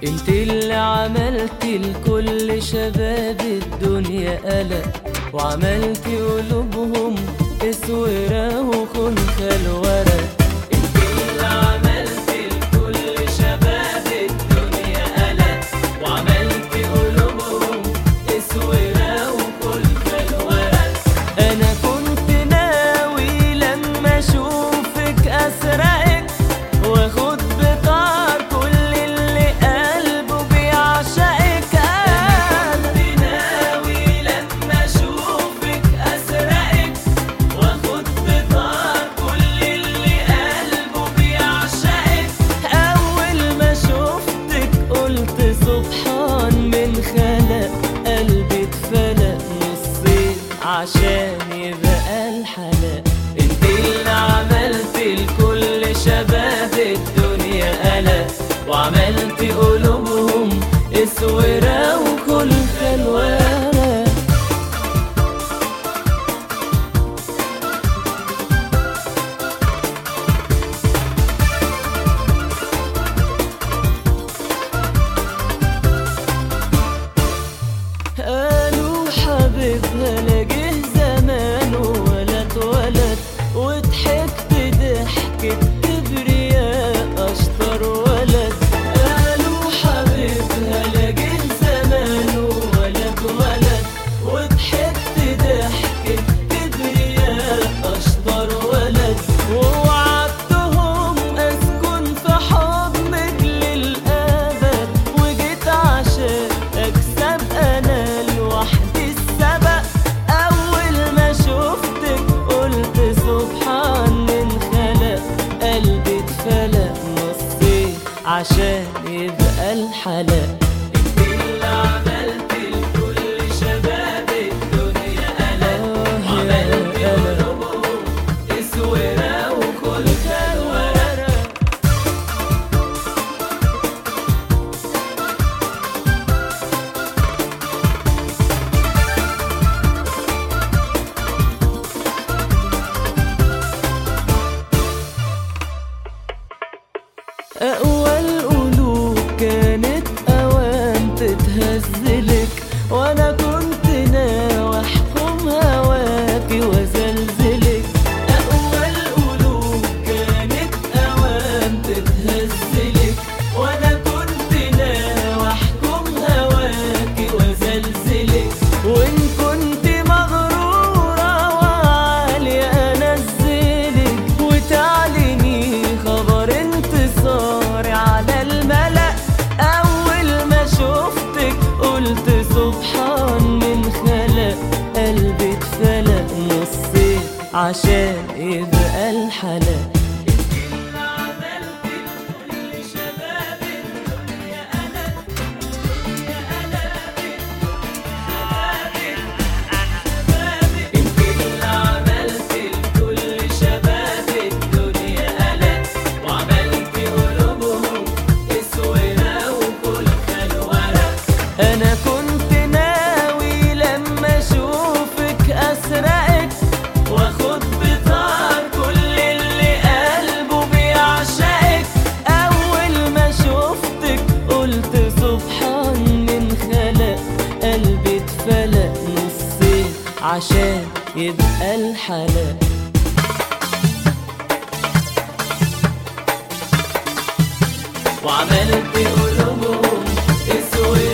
انت اللي عملت لكل شباب الدنيا قلق وعملت قلوبهم اسورة وخنخة الورق انت اللي عملت لكل شباب الدنيا قلق وعملت قلوبهم اسورة وخنخة الورق انا كنت ناوي لما اشوفك اسرقك واخد بطار كل اللي قلبه بيعشقك انا كنت ناوي لما اشوفك اسرقك واخد بطار كل اللي قلبه بيعشقك اول ما شفتك قلت سبحان من خلق قلبي اتفلق نصين عشان يبقى الحلق انت اللي عملت لكل شباب الدنيا قلق وعملت قلوبهم اسورة وكل خلوانة قالوا حبيبها لجه زمان ولا اتولد وضحكت ضحكة كبرياء أشطر ولد قالوا حبيبها لجه زمان ولا اتولد وضحكت ضحكة كبرياء أشطر ولد ووعدتهم أسكن في حضنك للأبد وجيت عشان أكسب أنا لوحدي السبق أول ما شفتك قلت سبحان من خلق قلبي اتفلق نصين عشان يبقى الحلق انت اللي عملت لكل شباب الدنيا قلق وعملت قلوبهم اسورة وكل خلوة أقوى القلوب كانت أوان تتهزلك وأنا كنت ناوي أحكم هواكي وأزلزلك أقوى القلوب كانت أوان تتهزلك وأنا كنت ناوي أحكم هواكي وأزلزلك وإن كنت مغرورة وعالية أنزلك وتعلني خبر انتصاري على الملأ أول ما شفتك قلت سبحان من خلق قلبي اتفلق نصين عشان يبقى الحلق انت اللي عملت لكل شباب الدنيا قلق وعملت قلوبهم اسورة وكل خلورة انا كنت ناوي لما اشوفك اسرقك واخد بطار كل اللي قلبه بيعشقك اول ما شفتك قلت سبحان من خلق قلبي اتفلق نصين عشان يبقى الحلق وعملت قلوبهم اسود